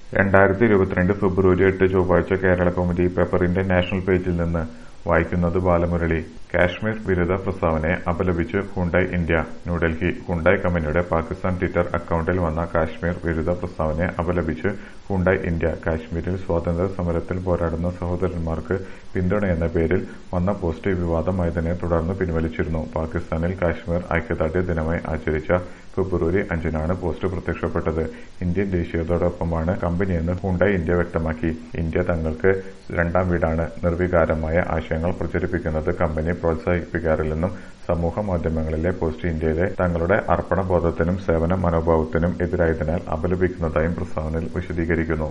രണ്ടായിരത്തി ഇരുപത്തിരണ്ട് ഫെബ്രുവരി എട്ട് ചൊവ്വാഴ്ച കേരള കൗമുദി പേപ്പറിന്റെ നാഷണൽ പേജിൽ നിന്ന് വായിക്കുന്നത് ബാലമുരളി കാശ്മീർ വിരുദ്ധ പ്രസ്താവനയെ അപലപിച്ച് ഹുണ്ടായ് ഇന്ത്യ ന്യൂഡൽഹി ഹുണ്ടായ് കമ്പനിയുടെ പാകിസ്ഥാൻ ട്വിറ്റർ അക്കൌണ്ടിൽ വന്ന കാശ്മീർ വിരുദ്ധ പ്രസ്താവനയെ അപലപിച്ച് ഹുണ്ടായ് ഇന്ത്യ കാശ്മീരിൽ സ്വാതന്ത്ര്യ സമരത്തിൽ പോരാടുന്ന സഹോദരന്മാർക്ക് പിന്തുണയെന്ന പേരിൽ വന്ന പോസ്റ്റ് വിവാദമായതിനെ തുടർന്ന് പിൻവലിച്ചിരുന്നു പാകിസ്ഥാനിൽ കാശ്മീർ ഐക്യദാർഢ്യ ദിനമായി ആചരിച്ച ഫെബ്രുവരി അഞ്ചിനാണ് പോസ്റ്റ് പ്രത്യക്ഷപ്പെട്ടത് ഇന്ത്യൻ ദേശീയതയോടൊപ്പമാണ് കമ്പനിയെന്ന് ഹുണ്ടായ് ഇന്ത്യ വ്യക്തമാക്കി ഇന്ത്യ തങ്ങൾക്ക് രണ്ടാം വീടാണ് നിർവികാരമായ ആശയങ്ങൾ പ്രചരിപ്പിക്കുന്നത് കമ്പനി പ്രോത്സാഹിപ്പിക്കാറില്ലെന്നും സമൂഹ മാധ്യമങ്ങളിലെ പോസ്റ്റ് ഇന്ത്യയിലെ തങ്ങളുടെ അർപ്പണബോധത്തിനും സേവന മനോഭാവത്തിനും എതിരായതിനാൽ അപലപിക്കുന്നതായും പ്രസ്താവനയിൽ വിശദീകരിക്കുന്നു